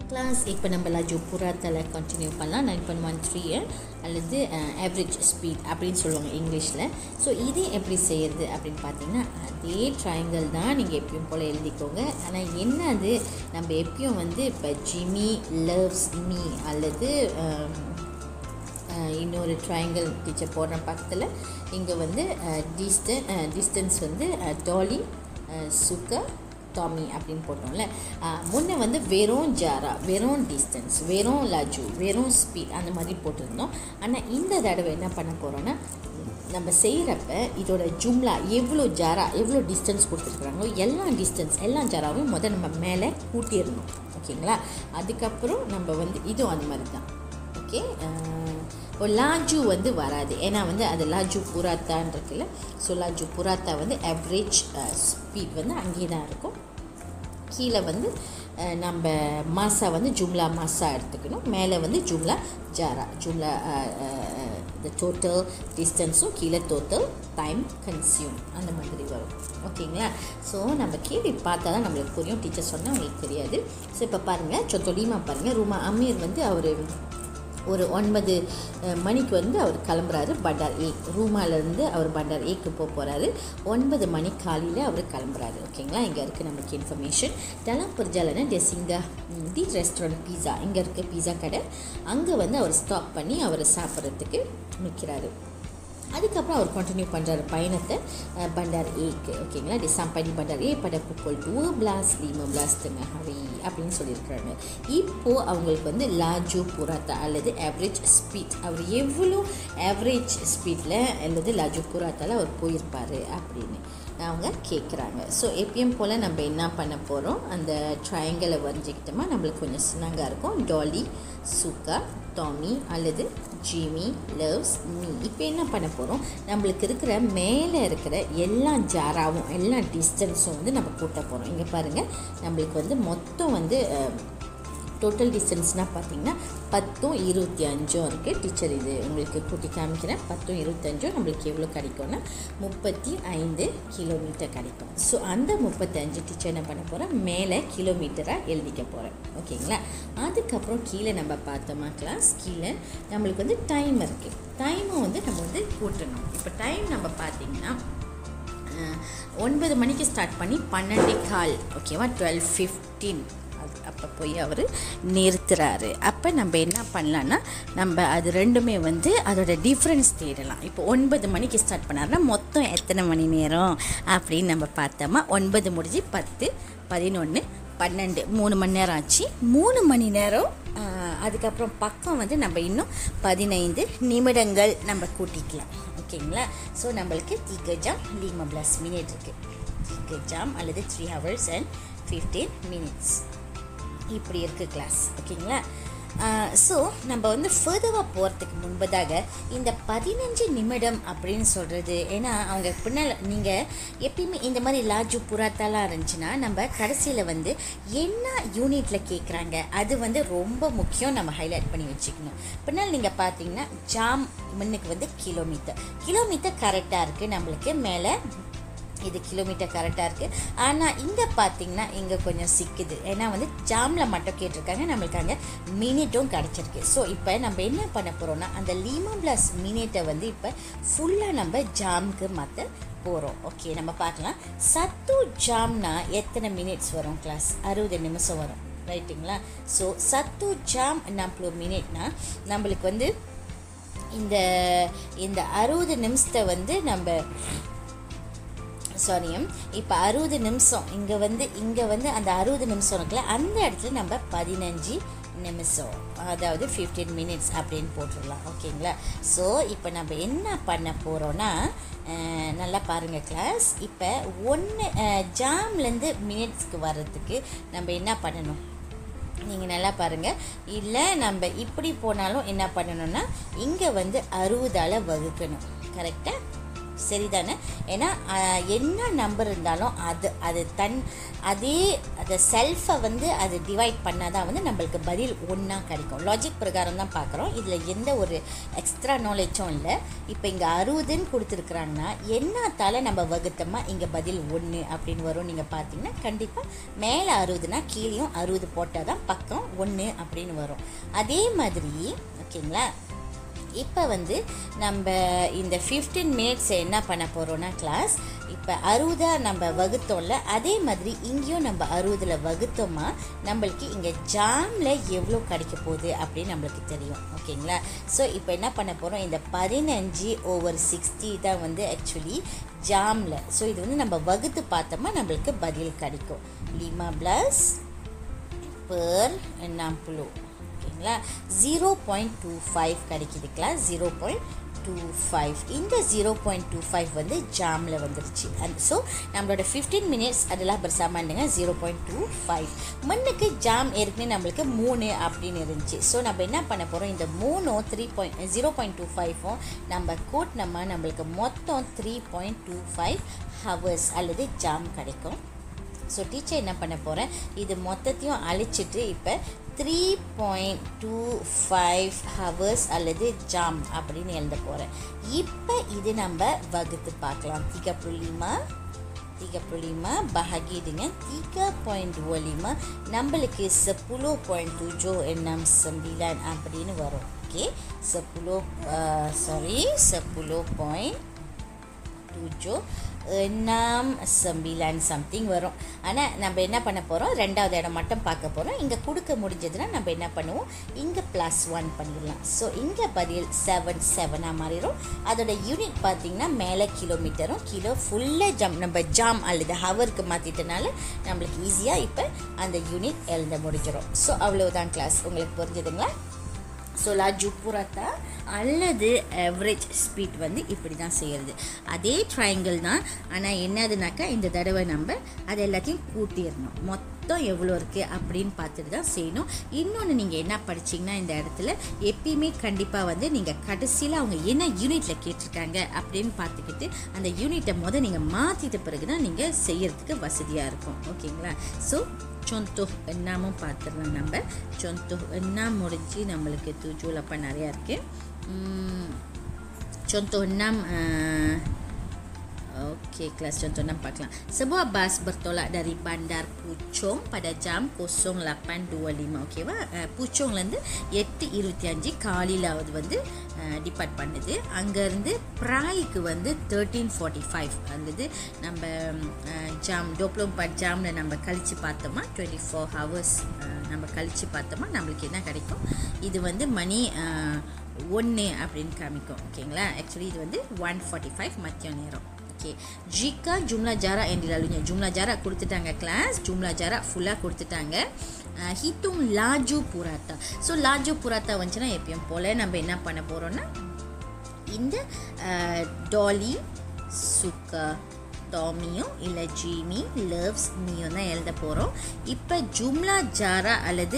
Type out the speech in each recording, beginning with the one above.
Class இப்போ நம்ம லஜு புறாத்தில் கண்டினியூ பண்ணலாம் நைன் பாயிண்ட் ஒன் த்ரீ அல்லது ஆவரேஜ் ஸ்பீட் அப்படின்னு சொல்லுவாங்க இங்கிலீஷில் ஸோ இது எப்படி செய்கிறது அப்படின்னு பார்த்தீங்கன்னா அதே ட்ரையாங்கிள் தான் நீங்கள் எப்பயும் போல் எழுதிக்கோங்க ஆனால் என்ன அது நம்ம எப்பயும் வந்து இப்போ ஜிமி லவ்ஸ் மீ அல்லது அஹ், அஹ், இன்னொரு ட்ரையாங்கிள் டீச்சர் போடுற பக்கத்தில் இங்கே வந்து டிஸ்டன் டிஸ்டன்ஸ் வந்து டாலி சுகா டாமி அப்படின்னு போட்டோம்ல அஹ், முன்ன வந்து வெறும் ஜாரா வெறும் டிஸ்டன்ஸ் வெறும் லஜு வெறும் ஸ்பீட் அந்த மாதிரி போட்டிருந்தோம் ஆனால் இந்த தடவை என்ன பண்ண போகிறோன்னா நம்ம செய்கிறப்ப இதோட ஜும்லா எவ்வளோ ஜாரா எவ்வளோ டிஸ்டன்ஸ் கொடுத்துருக்குறாங்களோ எல்லா டிஸ்டன்ஸ் எல்லா ஜாராவும் முதல் நம்ம மேலே கூட்டிடணும் ஓகேங்களா அதுக்கப்புறம் நம்ம வந்து இதுவும் அந்த மாதிரி தான் ஓகே இப்போ லாஜு வந்து வராது ஏன்னா வந்து அது லாஜு புராத்தான்னு இருக்குல்ல ஸோ லாஜு புராத்தா வந்து ஆவரேஜ் ஸ்பீட் வந்து அங்கேயே தான் இருக்கும் கீழே வந்து அஹ், நம்ம மாசா வந்து ஜும்லா மாசா எடுத்துக்கணும் மேலே வந்து ஜும்லா ஜாரா ஜும்லா இந்த டோட்டல் டிஸ்டன்ஸும் கீழே டோட்டல் டைம் கன்சியூம் அந்த மாதிரி வரும் ஓகேங்களா ஸோ நம்ம கேள்வி பார்த்தா தான் நம்மளுக்கு புரியும் டீச்சர் சொன்னால் உங்களுக்கு தெரியாது ஸோ இப்போ பாருங்கள் சொத்தொலிமா பாருங்கள் ரூமா அமீர் வந்து அவர் ஒரு ஒன்பது அஹ், மணிக்கு வந்து அவர் கிளம்புறாரு பண்டார் ஏ ரூமாலேருந்து அவர் பண்டார் ஏக்கு போக போகிறாரு ஒன்பது மணி காலையில் அவர் கிளம்புறாரு ஓகேங்களா இங்கே இருக்குது நமக்கு இன்ஃபர்மேஷன் டலாம் புர்ஜாலன டெசிங்கா தி ரெஸ்டாரண்ட் பீஸா இங்கே இருக்க பீஸா கடை அங்கே வந்து அவர் ஸ்டாப் பண்ணி அவர் சாப்பிட்றதுக்கு நிற்கிறாரு அதுக்கப்புறம் அவர் கண்டினியூ பண்ணுறாரு பயணத்தை அஹ், பண்டார் ஏக்கு ஓகேங்களா டி சாம்படி பண்டார் ஏ pada pukul 12.15 tengah hari அப்படின்னு சொல்லியிருக்கிறாங்க இப்போது அவங்களுக்கு வந்து லாஜு புராத்தா அல்லது ஆவரேஜ் ஸ்பீட் அவர் எவ்வளோ ஆவரேஜ் ஸ்பீடில் அல்லது லாஜு புராத்தாவில் அவர் போயிருப்பார் அப்படின்னு அவங்க கேட்குறாங்க ஸோ எப்பயும் போல் நம்ம என்ன பண்ண போகிறோம் அந்த ட்ரையாங்கிளை வரைஞ்சிக்கிட்டோமா நம்மளுக்கு கொஞ்சம் சின்னங்காக இருக்கும் டாலி சுகா டாமி அல்லது ஜிமி லவ்ஸ் மீ இப்போ என்ன பண்ண போகிறோம் நம்மளுக்கு இருக்கிற மேலே இருக்கிற எல்லா ஜாராவும் எல்லா டிஸ்டன்ஸும் வந்து நம்ம கூட்ட போகிறோம் இங்கே பாருங்கள் நம்மளுக்கு வந்து மொத்தம் வந்து டோட்டல் டிஸ்டன்ஸ்னால் பார்த்தீங்கன்னா பத்தும் இருபத்தி அஞ்சும் இருக்குது டீச்சர் இது உங்களுக்கு கூட்டி காமிக்கிறேன் பத்தும் இருபத்தஞ்சும் நம்மளுக்கு எவ்வளோ கிடைக்கும்னா முப்பத்தி ஐந்து கிலோமீட்டர் கிடைக்கும் ஸோ அந்த முப்பத்தஞ்சு டீச்சர் என்ன பண்ண போகிறேன் மேலே கிலோமீட்டராக எழுதிக்க போகிறேன் ஓகேங்களா அதுக்கப்புறம் கீழே நம்ம பார்த்தோமா கிளாஸ் கீழே நம்மளுக்கு வந்து டைம் இருக்குது டைமை வந்து நம்ம வந்து கூட்டணும் இப்போ டைம் நம்ம பார்த்தீங்கன்னா அஹ், ஒன்பது மணிக்கு ஸ்டார்ட் பண்ணி பன்னெண்டே கால் ஓகேவா டுவெல் ஃபிஃப்டீன் அது அப்போ போய் அவர் நிறுத்துறாரு அப்போ நம்ம என்ன பண்ணலான்னா நம்ம அது ரெண்டுமே வந்து அதோட டிஃப்ரென்ஸ் தேடலாம் இப்போ ஒன்பது மணிக்கு ஸ்டார்ட் பண்ணாருன்னா மொத்தம் எத்தனை மணி நேரம் அப்படின்னு நம்ம பார்த்தோமா ஒன்பது முடிஞ்சு பத்து பதினொன்று பன்னெண்டு மூணு மணி நேரம் ஆச்சு மூணு மணி நேரம் ஆஹ், அதுக்கப்புறம் பக்கம் வந்து நம்ம இன்னும் பதினைந்து நிமிடங்கள் நம்ம கூட்டிக்கலாம் ஓகேங்களா ஸோ நம்மளுக்கு தீக்க ஜாம் லீமா பிளஸ் மினிட் இருக்குது தீக்க ஜாம் அல்லது three hours and fifteen minutes இப்படி இருக்குது கிளாஸ் ஓகேங்களா ஸோ நம்ம வந்து ஃபர்தராக போகிறதுக்கு முன்பதாக இந்த பதினஞ்சு நிமிடம் அப்படின்னு சொல்கிறது ஏன்னா அவங்க பின்னால் நீங்கள் எப்பயுமே இந்த மாதிரி லாஜு புறாத்தாலாம் இருந்துச்சுன்னா நம்ம கடைசியில் வந்து என்ன யூனிட்டில் கேட்குறாங்க அது வந்து ரொம்ப முக்கியம் நம்ம ஹைலைட் பண்ணி வச்சுக்கணும் பின்னால் நீங்கள் பார்த்தீங்கன்னா ஜாம் முன்னுக்கு வந்து கிலோமீட்டர் கிலோமீட்டர் கரெக்டாக இருக்குது நம்மளுக்கு மேலே இது கிலோமீட்டர் கரெக்டாக இருக்குது ஆனால் இங்கே பார்த்தீங்கன்னா இங்கே கொஞ்சம் சிக்குது ஏன்னா வந்து ஜாமில் மட்டும் கேட்டிருக்காங்க நம்மளுக்கு அங்கே மினிட்டும் கிடச்சிருக்கு ஸோ இப்போ நம்ம என்ன பண்ண போகிறோம்னா அந்த லீமா பிளஸ் மினிட்டை வந்து இப்போ ஃபுல்லாக நம்ம ஜாமுக்கு மாற்ற போகிறோம் ஓகே நம்ம பார்க்கலாம் சத்து ஜாம்னா எத்தனை மினிட்ஸ் வரும் கிளாஸ் அறுபது நிமிஷம் வரும் ரைட்டுங்களா ஸோ சத்து ஜாம் நாற்பது மினிட்னா நம்மளுக்கு வந்து இந்த இந்த அறுபது நிமிஷத்தை வந்து நம்ம சாரியம் இப்போ அறுபது நிமிஷம் இங்கே வந்து இங்கே வந்து அந்த அறுபது நிமிஷம் இருக்குல்ல அந்த இடத்துல நம்ம பதினஞ்சு நிமிஷம் அதாவது ஃபிஃப்டீன் மினிட்ஸ் அப்படின்னு போட்டுடலாம் ஓகேங்களா ஸோ இப்போ நம்ம என்ன பண்ண போகிறோன்னா நல்லா பாருங்கள் கிளாஸ் இப்போ ஒன்று ஜாம்லேருந்து மினிட்ஸ்க்கு வர்றதுக்கு நம்ம என்ன பண்ணணும் நீங்கள் நல்லா பாருங்கள் இல்லை நம்ம இப்படி போனாலும் என்ன பண்ணணும்னா இங்கே வந்து அறுபதால் வகுக்கணும் கரெக்டாக சரிதானே ஏன்னா ஆஹ், என்ன நம்பர் இருந்தாலும் அது அது தன் அதே அதை செல்ஃபை வந்து அது டிவைட் பண்ணால் தான் வந்து நம்மளுக்கு பதில் ஒன்றா கிடைக்கும் லாஜிக் பிரகாரம் தான் பார்க்குறோம் இதில் எந்த ஒரு எக்ஸ்ட்ரா நாலேஜும் இல்லை இப்போ இங்கே அறுபதுன்னு கொடுத்துருக்குறாங்கன்னா என்னத்தால் நம்ம வகுத்தோமா இங்கே பதில் ஒன்று அப்படின்னு வரும் நீங்கள் பார்த்தீங்கன்னா கண்டிப்பாக மேலே அறுபதுனா கீழேயும் அறுபது போட்டால் தான் பக்கம் ஒன்று அப்படின்னு வரும் அதே மாதிரி ஓகேங்களா இப்போ வந்து நம்ம இந்த ஃபிஃப்டீன் மினிட்ஸ் என்ன பண்ண போகிறோன்னா கிளாஸ் இப்போ அறுபதாக நம்ம வகுத்தோம்ல அதே மாதிரி இங்கேயும் நம்ம அறுபதில் வகுத்தோமா நம்மளுக்கு இங்கே ஜாமில் எவ்வளோ கிடைக்க போகுது அப்படின்னு நம்மளுக்கு தெரியும் ஓகேங்களா ஸோ இப்போ என்ன பண்ண போகிறோம் இந்த பதினஞ்சு ஓவர் சிக்ஸ்டி தான் வந்து ஆக்சுவலி ஜாமில் ஸோ இது வந்து நம்ம வகுத்து பார்த்தோமா நம்மளுக்கு பதில் கிடைக்கும் லிமா ப்ளஸ் பெர் எண்ணாம்புழு ஓகேங்களா ஜீரோ பாயிண்ட் டூ ஃபைவ் கிடைக்குதுங்களா ஜீரோ பாயிண்ட் டூ ஃபைவ் இந்த ஜீரோ பாயிண்ட் டூ ஃபைவ் வந்து ஜாமில் வந்துருச்சு அண்ட் ஸோ நம்மளோட ஃபிஃப்டீன் மினிட்ஸ் அதெல்லாம் பெருசாமாண்டுங்க ஜீரோ பாயிண்ட் டூ ஃபைவ் மண்ணுக்கு ஜாம் ஏற்கனவே நம்மளுக்கு மூணு அப்படின்னு இருந்துச்சு ஸோ நம்ம என்ன பண்ண போகிறோம் இந்த மூணும் three point zero point two ஃபைவும் நம்ம கூட்டினோமா நம்மளுக்கு மொத்தம் three point two five hours அல்லது ஜாம் கிடைக்கும் ஸோ டீச்சர் என்ன பண்ண போகிறேன் இது மொத்தத்தையும் அழிச்சிட்டு இப்போ three point two five hours அல்லது ஜாம் அப்படின்னு எழுத போகிறேன் இப்போ இது நம்ம வகுத்து பார்க்கலாம் tiga puluh lima tiga puluh lima bahagi dengan 3.25 நம்மளுக்கு 10.769 அப்படின்னு வரும் okay 10 sorry 10.7 enam sembilan something வரும் ஆனால் நம்ம என்ன பண்ண போகிறோம் ரெண்டாவது இடம் மட்டும் பார்க்க போகிறோம் இங்கே கொடுக்க முடிஞ்சதுன்னா நம்ம என்ன பண்ணுவோம் இங்கே ப்ளஸ் ஒன் பண்ணிடலாம் ஸோ இங்கே பதில் செவன் செவனாக மாறிடும் அதோட யூனிட் பார்த்திங்கன்னா மேலே கிலோமீட்டரும் கிலோ ஃபுல்லாக ஜம் நம்ம ஜாம் அல்லது ஹவருக்கு மாற்றிட்டனால நம்மளுக்கு ஈஸியாக இப்போ அந்த யூனிட் எழுத முடிஞ்சிடும் ஸோ அவ்வளோதான் கிளாஸ் உங்களுக்கு புரிஞ்சுதுங்களா ஸோ லாஜு புரத்தா அல்லது ஆவரேஜ் ஸ்பீட் வந்து இப்படி தான் செய்கிறது அதே ட்ரையாங்கிள் தான் ஆனால் என்னதுனாக்கா இந்த தடவை நம்ம அது எல்லாத்தையும் கூட்டிடணும் மொத்தம் எவ்வளோ இருக்குது அப்படின்னு பார்த்துட்டு தான் செய்யணும் இன்னொன்று நீங்கள் என்ன படிச்சீங்கன்னா இந்த இடத்துல எப்பயுமே கண்டிப்பாக வந்து நீங்கள் கடைசியில் அவங்க என்ன யூனிட்டில் கேட்டிருக்காங்க அப்படின்னு பார்த்துக்கிட்டு அந்த யூனிட்டை முதல் நீங்கள் மாற்றிட்ட பிறகு தான் நீங்கள் செய்யறதுக்கு வசதியாக இருக்கும் ஓகேங்களா ஸோ contoh enamம் பார்த்துடலாம் நம்ம contoh enam முடிஞ்சு நம்மளுக்கு tujuh lapan நிறையா இருக்குது contoh enam uh, Okey, kelas contoh 6 பார்க்கலாம். Sebuah bas bertolak dari Bandar Puchong pada jam 08.25. ஓகேவா புச்சோங்லேருந்து எட்டு இருபத்தி அஞ்சு காலையிலாவது வந்து டிபார்ட் பண்ணுது அங்கேருந்து ப்ராய்க்கு வந்து தேர்ட்டீன் ஃபார்ட்டி ஃபைவ் அல்லது நம்ம ஜாம் டோப்ளோம் பட் ஜாமில் நம்ம கழித்து பார்த்தோமா டுவெண்ட்டி ஃபோர் ஹவர்ஸ் நம்ம கழித்து பார்த்தோமா நம்மளுக்கு என்ன கிடைக்கும் இது வந்து மணி ஒன்று அப்படின்னு காமிக்கும் ஓகேங்களா ஆக்சுவலி இது வந்து ஒன் ஃபார்ட்டி ஃபைவ் மத்திய நேரம் ஓகே ஜிகா ஜும்லா ஜாரா yang dilaluinya ஜும்லா ஜாரா கொடுத்துட்டாங்க கிளாஸ் ஜும்லா ஜாரா ஃபுல்லாக கொடுத்துட்டாங்க ஹிட்டும் லாஜு புராத்தா ஸோ லாஜு புராத்தா வந்துச்சுன்னா எப்பயும் போல் நம்ம என்ன பண்ண போகிறோம்னா இந்த டாலி சுக்கா டாமியும் இல்லை ஜீமி லவ்ஸ் மீயும் தான் எழுத போகிறோம் இப்போ ஜும்லா ஜாரா அல்லது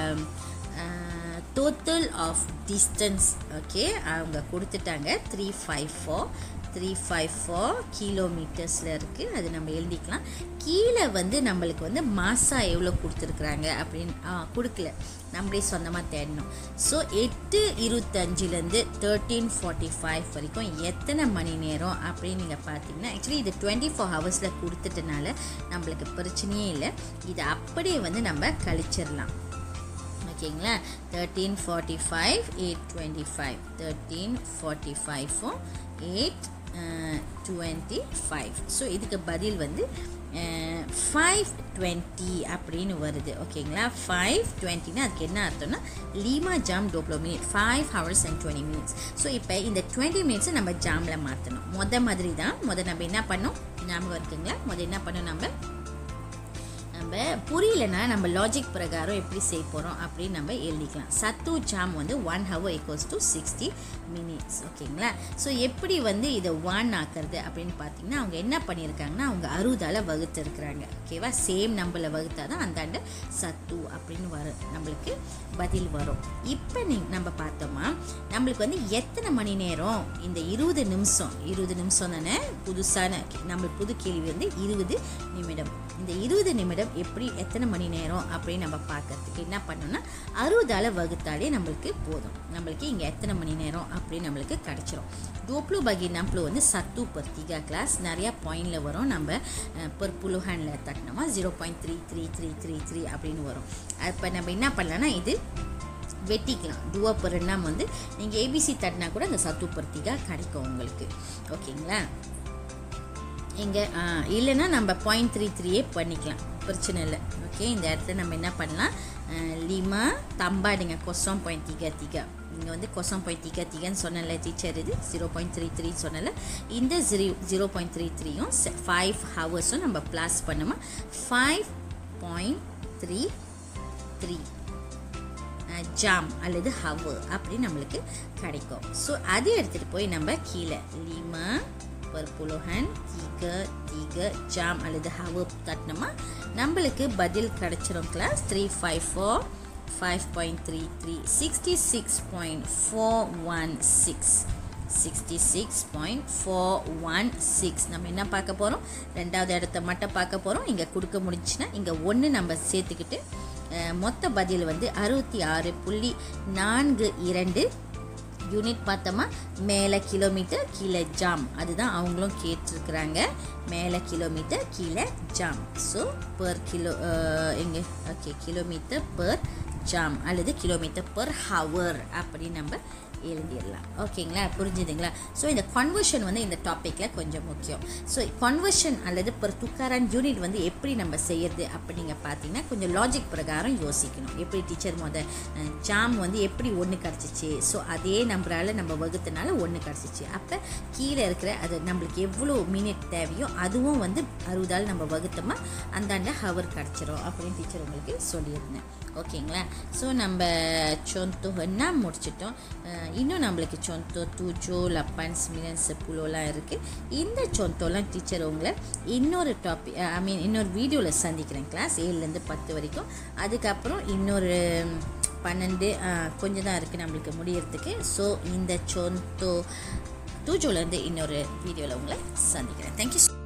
டோட்டல் ஆஃப் டிஸ்டன்ஸ் ஓகே அவங்க கொடுத்துட்டாங்க three five four three five four கிலோமீட்டர்ஸில் இருக்குது அது நம்ம எழுதிக்கலாம் கீழே வந்து நம்மளுக்கு வந்து மாசா எவ்வளோ கொடுத்துருக்குறாங்க அப்படின்னு ஆ கொடுக்கல நம்மளே சொந்தமாக தேடணும் ஸோ எட்டு இருபத்தஞ்சிலேருந்து தேர்ட்டீன் ஃபார்ட்டி ஃபைவ் வரைக்கும் எத்தனை மணி நேரம் அப்படின்னு நீங்கள் பார்த்தீங்கன்னா ஆக்சுவலி இது டுவெண்ட்டி ஃபோர் ஹவர்ஸில் கொடுத்துட்டனால நம்மளுக்கு பிரச்சனையே இல்லை இதை அப்படியே வந்து நம்ம கழிச்சிடலாம் ஓகேங்களா thirteen forty five eight twenty five thirteen forty ஃபைவும் எயிட் டுவெண்ட்டி ஃபைவ் ஸோ இதுக்கு பதில் வந்து ஃபைவ் டுவெண்ட்டி அப்படின்னு வருது ஓகேங்களா ஃபைவ் டுவெண்ட்டினா அதுக்கு என்ன அர்த்தம்னா லீமா ஜாம் டோப்ளோ minute five hours and twenty minutes so இப்போ இந்த டுவெண்ட்டி மினிட்ஸை நம்ம ஜாமில் மாற்றணும் மொத மாதிரி தான் மொதல் நம்ம என்ன பண்ணோம் ஞாபகம் இருக்குங்களா முதல் என்ன பண்ணோம் நம்ம நம்ம புரியலனா நம்ம லாஜிக் பிரகாரம் எப்படி செய்ய போகிறோம் அப்படின்னு நம்ம எழுதிக்கலாம் சத்து ஜாம் வந்து one hour equals to sixty minutes ஓகேங்களா ஸோ எப்படி வந்து இதை ஒன் ஆக்குறது அப்படின்னு பார்த்தீங்கன்னா அவங்க என்ன பண்ணியிருக்காங்கன்னா அவங்க அறுபதால் வகுத்துருக்குறாங்க ஓகேவா சேம் நம்பரில் வகுத்தா தான் அந்தாண்ட சத்து அப்படின்னு வரும் நம்மளுக்கு பதில் வரும் இப்போ நீ நம்ம பார்த்தோமா நம்மளுக்கு வந்து எத்தனை மணி நேரம் இந்த இருபது நிமிஷம் இருபது நிமிஷம் தானே புதுசான நம்மளுக்கு புது கேள்வி வந்து இருபது நிமிடம் இந்த இருபது நிமிடம் எப்படி எத்தனை மணி நேரம் அப்படின்னு நம்ம பார்க்கறதுக்கு என்ன பண்ணோம்னா அறுபதால் வகுத்தாலே நம்மளுக்கு போதும் நம்மளுக்கு இங்கே எத்தனை மணி நேரம் அப்படின்னு நம்மளுக்கு கிடச்சிரும் டோப்ளு பகி நம்ப்ளு வந்து சத்து பர்த்திகா கிளாஸ் நிறையா பாயிண்டில் வரும் நம்ம பர் புலுஹானில் தட்டினோமா zero point three three three three three அப்படின்னு வரும் அப்போ நம்ம என்ன பண்ணலாம்னா இது வெட்டிக்கலாம் டூவா பெருனாம் வந்து நீங்கள் ஏபிசி தட்டினா கூட அந்த சத்து பர்த்திகா கிடைக்கும் உங்களுக்கு ஓகேங்களா இங்கே இல்லைன்னா நம்ம பாயிண்ட் த்ரீ த்ரீயே பண்ணிக்கலாம் பிரச்சனை இல்லை ஓகே இந்த இடத்துல நம்ம என்ன பண்ணலாம் லிமா தம்பாடுங்க கொசம் பாயிண்ட் திகா திகா இங்கே வந்து கொசம் பாயிண்ட் திகா திகான்னு சொன்னல டீச்சர் இது ஜீரோ பாயிண்ட் த்ரீ த்ரீ சொன்னல இந்த ஜீரோ ஜீரோ பாயிண்ட் த்ரீ த்ரீயும் ஃபைவ் ஹவர்ஸும் நம்ம ப்ளாஸ் பண்ணுமா ஃபைவ் பாயிண்ட் த்ரீ த்ரீ ஜாம் அல்லது ஹவர் அப்படி நம்மளுக்கு கிடைக்கும் ஸோ அதை எடுத்துகிட்டு போய் நம்ம கீழே லிமா பர்புலோஹன் தீக தீக ஜாம் அல்லது ஹவர் தட்டினோமா நம்மளுக்கு பதில் கிடச்சிரும் class three five four five point three three sixty six point four one six sixty six point four one six நம்ம என்ன பார்க்க போகிறோம் ரெண்டாவது இடத்த மட்டும் பார்க்க போகிறோம் இங்கே கொடுக்க முடிஞ்சுன்னா இங்கே ஒன்று நம்ம சேர்த்துக்கிட்டு மொத்த பதில் வந்து அறுபத்தி ஆறு புள்ளி நான்கு இரண்டு யூனிட் பார்த்தோமா மேலே கிலோமீட்டர் கீழே ஜாம் அதுதான் அவங்களும் கேட்டிருக்கிறாங்க மேலே கிலோமீட்டர் கீழே ஜாம் ஸோ பர் கிலோ எங்கே ஓகே கிலோமீட்டர் பர் ஜாம் அல்லது கிலோமீட்டர் பர் ஹவர் அப்படி நம்ம எழுதிடலாம் ஓகேங்களா புரிஞ்சுதுங்களா ஸோ இந்த கன்வர்ஷன் வந்து இந்த டாப்பிக்கில் கொஞ்சம் முக்கியம் ஸோ கன்வர்ஷன் அல்லது பர் துக்காரான் யூனிட் வந்து எப்படி நம்ம செய்யறது அப்படிங்க பார்த்தீங்கன்னா கொஞ்சம் லாஜிக் பிரகாரம் யோசிக்கணும் எப்படி டீச்சர் முத ஜாம் வந்து எப்படி ஒன்று கிடச்சிச்சு ஸோ அதே நம்பரால் நம்ம வகுத்தனால ஒன்று கிடச்சிச்சு அப்போ கீழே இருக்கிற அது நம்மளுக்கு எவ்வளோ மினிட் தேவையோ அதுவும் வந்து அறுபதால் நம்ம வகுத்தோமா அந்தாண்ட ஹவர் கிடச்சிரும் அப்படின்னு டீச்சர் உங்களுக்கு சொல்லியிருந்தேன் ஓகேங்களா ஸோ நம்ம சொந்தோ என்ன முடிச்சிட்டோம் இன்னும் நம்மளுக்கு சொந்தோ தூஜோ லப்பான் ஸ்மிலன் செப்புலோலாம் இருக்குது இந்த சொந்தோலாம் டீச்சர் உங்களை இன்னொரு டாபிக் ஐ மீன் இன்னொரு வீடியோவில் சந்திக்கிறேன் கிளாஸ் ஏழுலேருந்து பத்து வரைக்கும் அதுக்கப்புறம் இன்னொரு பன்னெண்டு கொஞ்சம் தான் இருக்குது நம்மளுக்கு முடியறதுக்கு ஸோ இந்த சொந்தோ தூஜோலேருந்து இன்னொரு வீடியோவில் உங்களை சந்திக்கிறேன் தேங்க்யூ